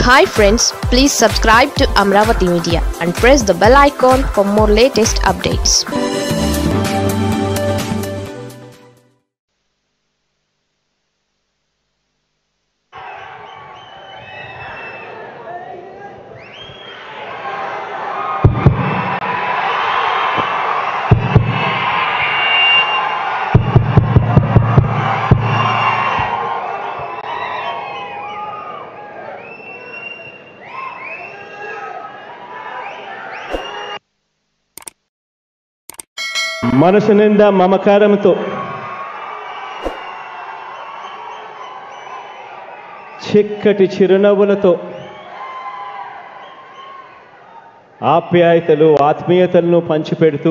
hi friends please subscribe to Amaravati media and press the bell icon for more latest updates మనసు నిండా మమకారంతో చిక్కటి చిరునవ్వులతో ఆప్యాయతలు ఆత్మీయతలను పంచిపెడుతూ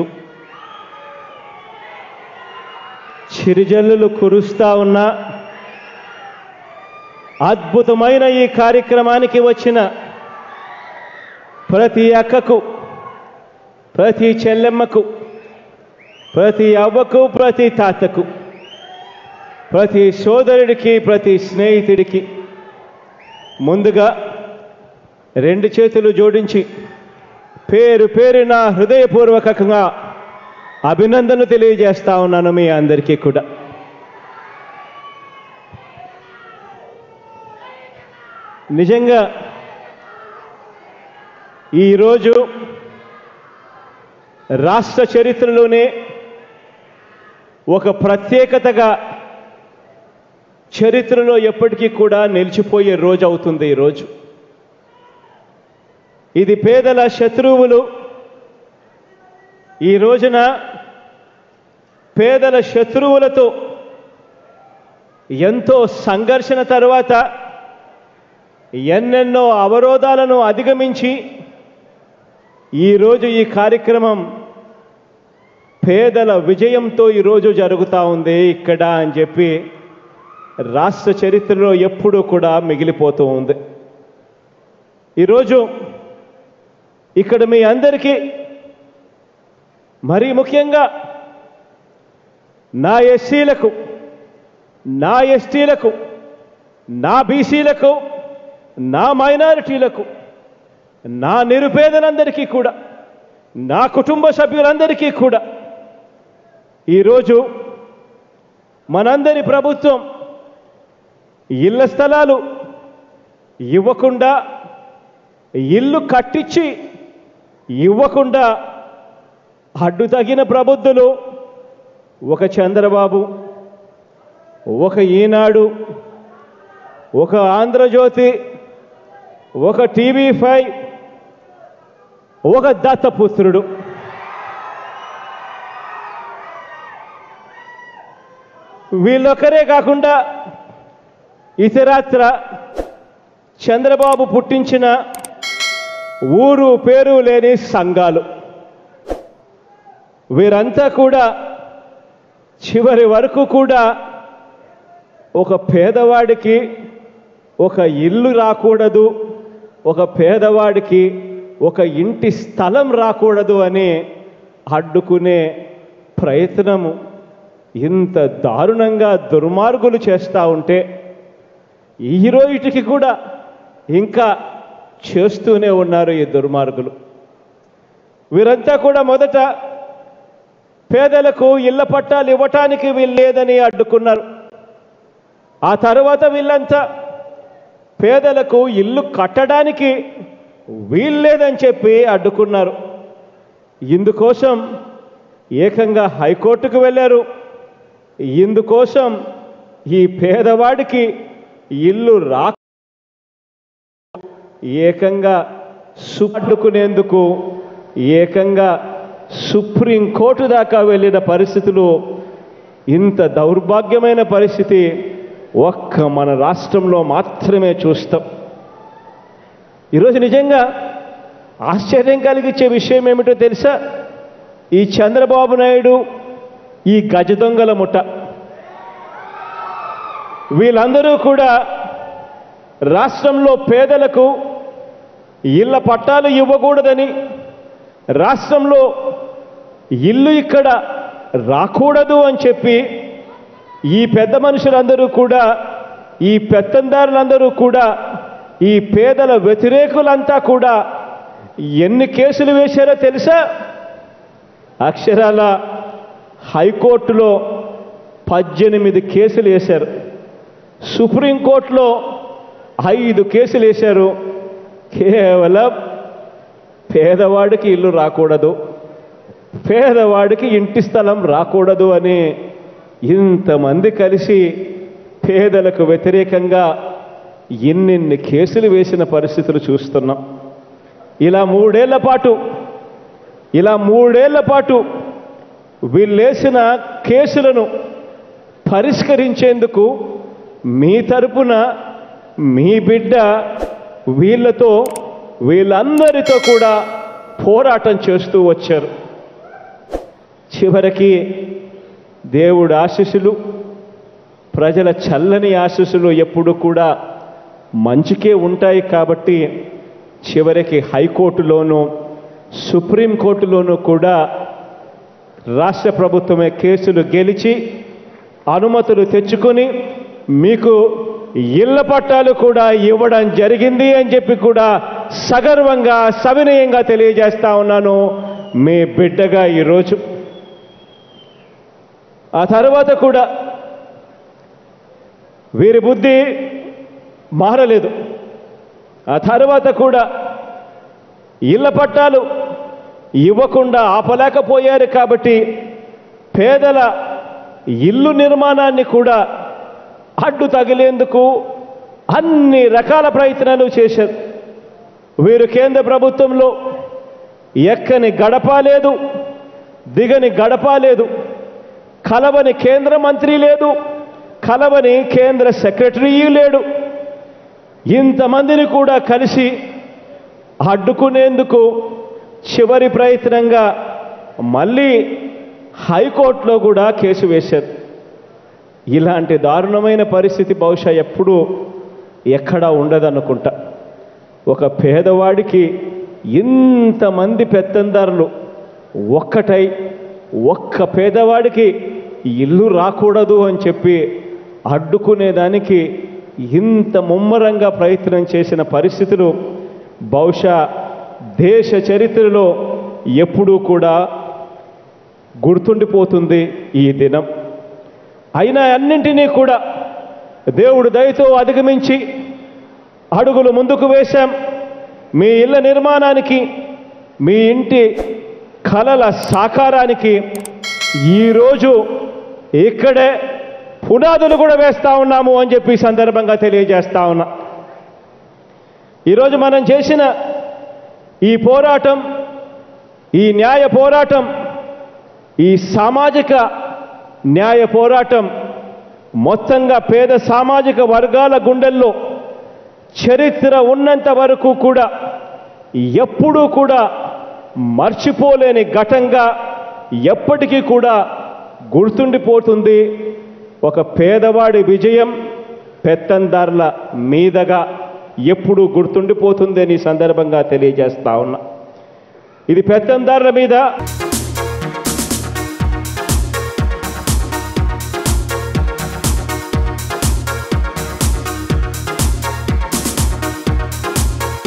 చిరుజల్లులు కురుస్తా ఉన్న అద్భుతమైన ఈ కార్యక్రమానికి వచ్చిన ప్రతి అక్కకు ప్రతి చెల్లెమ్మకు ప్రతి అవ్వకు ప్రతి తాతకు ప్రతి సోదరుడికి ప్రతి స్నేహితుడికి ముందుగా రెండు చేతులు జోడించి పేరు పేరున హృదయపూర్వకంగా అభినందనలు తెలియజేస్తా ఉన్నాను మీ అందరికీ కూడా నిజంగా ఈరోజు రాష్ట్ర చరిత్రలోనే ఒక ప్రత్యేకతగా చరిత్రలో ఎప్పటికీ కూడా నిలిచిపోయే రోజు అవుతుంది ఈరోజు ఇది పేదల శత్రువులు ఈ రోజున పేదల శత్రువులతో ఎంతో సంఘర్షణ తర్వాత ఎన్నెన్నో అవరోధాలను అధిగమించి ఈరోజు ఈ కార్యక్రమం పేదల విజయంతో ఈరోజు జరుగుతూ ఉంది ఇక్కడ అని చెప్పి రాష్ట్ర చరిత్రలో ఎప్పుడూ కూడా మిగిలిపోతూ ఉంది ఈరోజు ఇక్కడ మీ అందరికీ మరీ ముఖ్యంగా నా ఎస్సీలకు నా ఎస్టీలకు నా బీసీలకు నా మైనారిటీలకు నా నిరుపేదలందరికీ కూడా నా కుటుంబ సభ్యులందరికీ కూడా ఈరోజు మనందరి ప్రభుత్వం ఇళ్ల స్థలాలు ఇవ్వకుండా ఇల్లు కట్టించి ఇవ్వకుండా అడ్డు తగిన ప్రబుద్ధులు ఒక చంద్రబాబు ఒక ఈనాడు ఒక ఆంధ్రజ్యోతి ఒక టీవీ ఫైవ్ ఒక దత్తపుత్రుడు వీళ్ళొక్కరే కాకుండా ఇతరత్ర చంద్రబాబు పుట్టించిన ఊరు పేరు లేని సంఘాలు వీరంతా కూడా చివరి వరకు కూడా ఒక పేదవాడికి ఒక ఇల్లు రాకూడదు ఒక పేదవాడికి ఒక ఇంటి స్థలం రాకూడదు అని అడ్డుకునే ప్రయత్నము ఇంత దారుణంగా దుర్మార్గులు చేస్తూ ఉంటే ఈ రోజుకి కూడా ఇంకా చేస్తూనే ఉన్నారు ఈ దుర్మార్గులు వీరంతా కూడా మొదట పేదలకు ఇళ్ల పట్టాలు ఇవ్వటానికి వీల్లేదని అడ్డుకున్నారు ఆ తర్వాత వీళ్ళంతా పేదలకు ఇల్లు కట్టడానికి వీల్లేదని చెప్పి అడ్డుకున్నారు ఇందుకోసం ఏకంగా హైకోర్టుకు వెళ్ళారు ఇందుకోసం ఈ పేదవాడికి ఇల్లు రా ఏకంగా సుడ్డుకునేందుకు ఏకంగా సుప్రీంకోర్టు దాకా వెళ్ళిన పరిస్థితులు ఇంత దౌర్భాగ్యమైన పరిస్థితి ఒక్క మన రాష్ట్రంలో మాత్రమే చూస్తాం ఈరోజు నిజంగా ఆశ్చర్యం కలిగించే విషయం ఏమిటో తెలుసా ఈ చంద్రబాబు నాయుడు ఈ గజ దొంగల ముఠ వీళ్ళందరూ కూడా రాష్ట్రంలో పేదలకు ఇళ్ల పట్టాలు ఇవ్వకూడదని రాష్ట్రంలో ఇల్లు ఇక్కడ రాకూడదు అని చెప్పి ఈ పెద్ద మనుషులందరూ కూడా ఈ పెత్తందారులందరూ కూడా ఈ పేదల వ్యతిరేకులంతా కూడా ఎన్ని కేసులు వేశారో తెలుసా అక్షరాల హైకోర్టులో పద్దెనిమిది కేసులు వేశారు సుప్రీంకోర్టులో ఐదు కేసులు వేశారు కేవలం పేదవాడికి ఇల్లు రాకూడదు పేదవాడికి ఇంటి స్థలం రాకూడదు అని ఇంతమంది కలిసి పేదలకు వ్యతిరేకంగా ఎన్నెన్ని కేసులు వేసిన పరిస్థితులు చూస్తున్నాం ఇలా మూడేళ్ల పాటు ఇలా మూడేళ్ల పాటు వీళ్ళేసిన కేసులను పరిష్కరించేందుకు మీ తరపున మీ బిడ్డ వీళ్ళతో వీళ్ళందరితో కూడా పోరాటం చేస్తూ వచ్చారు చివరికి దేవుడు ఆశీస్సులు ప్రజల చల్లని ఆశీస్సులు ఎప్పుడు కూడా మంచికే ఉంటాయి కాబట్టి చివరికి హైకోర్టులోనూ సుప్రీంకోర్టులోనూ కూడా రాష్ట్ర ప్రభుత్వమే కేసులు గెలిచి అనుమతులు తెచ్చుకొని మీకు ఇళ్ల పట్టాలు కూడా ఇవ్వడం జరిగింది అని చెప్పి కూడా సగర్వంగా సవినయంగా తెలియజేస్తా ఉన్నాను మీ బిడ్డగా ఈరోజు ఆ తర్వాత కూడా వీరి బుద్ధి మారలేదు ఆ తర్వాత కూడా ఇళ్ల పట్టాలు ఇవ్వకుండా ఆపలేకపోయారు కాబట్టి పేదల ఇల్లు నిర్మాణాన్ని కూడా అడ్డు తగిలేందుకు అన్ని రకాల ప్రయత్నాలు చేశారు వీరు కేంద్ర ప్రభుత్వంలో ఎక్కని గడప లేదు దిగని గడప లేదు కలవని కేంద్ర మంత్రి లేదు కలవని కేంద్ర సెక్రటరీ లేడు ఇంతమందిని కూడా కలిసి అడ్డుకునేందుకు చివరి ప్రయత్నంగా మళ్ళీ హైకోర్టులో కూడా కేసు వేశారు ఇలాంటి దారుణమైన పరిస్థితి బహుశా ఎప్పుడూ ఎక్కడా ఉండదనుకుంటా ఒక పేదవాడికి ఇంతమంది పెత్తందారులు ఒక్కటై ఒక్క పేదవాడికి ఇల్లు రాకూడదు అని చెప్పి అడ్డుకునేదానికి ఇంత ముమ్మరంగా ప్రయత్నం చేసిన పరిస్థితులు బహుశా దేశ చరిత్రలో ఎప్పుడూ కూడా గుర్తుండిపోతుంది ఈ దినం అయినా అన్నింటినీ కూడా దేవుడు దయతో అధిగమించి అడుగులు ముందుకు వేశాం మీ ఇళ్ళ నిర్మాణానికి మీ ఇంటి కలల సాకారానికి ఈరోజు ఇక్కడే పునాదులు కూడా వేస్తా ఉన్నాము అని చెప్పి ఈ సందర్భంగా తెలియజేస్తా ఉన్నా ఈరోజు మనం చేసిన ఈ పోరాటం ఈ న్యాయ పోరాటం ఈ సామాజిక న్యాయ పోరాటం మొత్తంగా పేద సామాజిక వర్గాల గుండెల్లో చరిత్ర ఉన్నంత వరకు కూడా ఎప్పుడూ కూడా మర్చిపోలేని ఘటంగా ఎప్పటికీ కూడా గుర్తుండిపోతుంది ఒక పేదవాడి విజయం పెత్తందారుల మీదగా ఎప్పుడూ గుర్తుండిపోతుంది అని ఈ సందర్భంగా తెలియజేస్తా ఉన్నా ఇది పెత్తందారుల మీద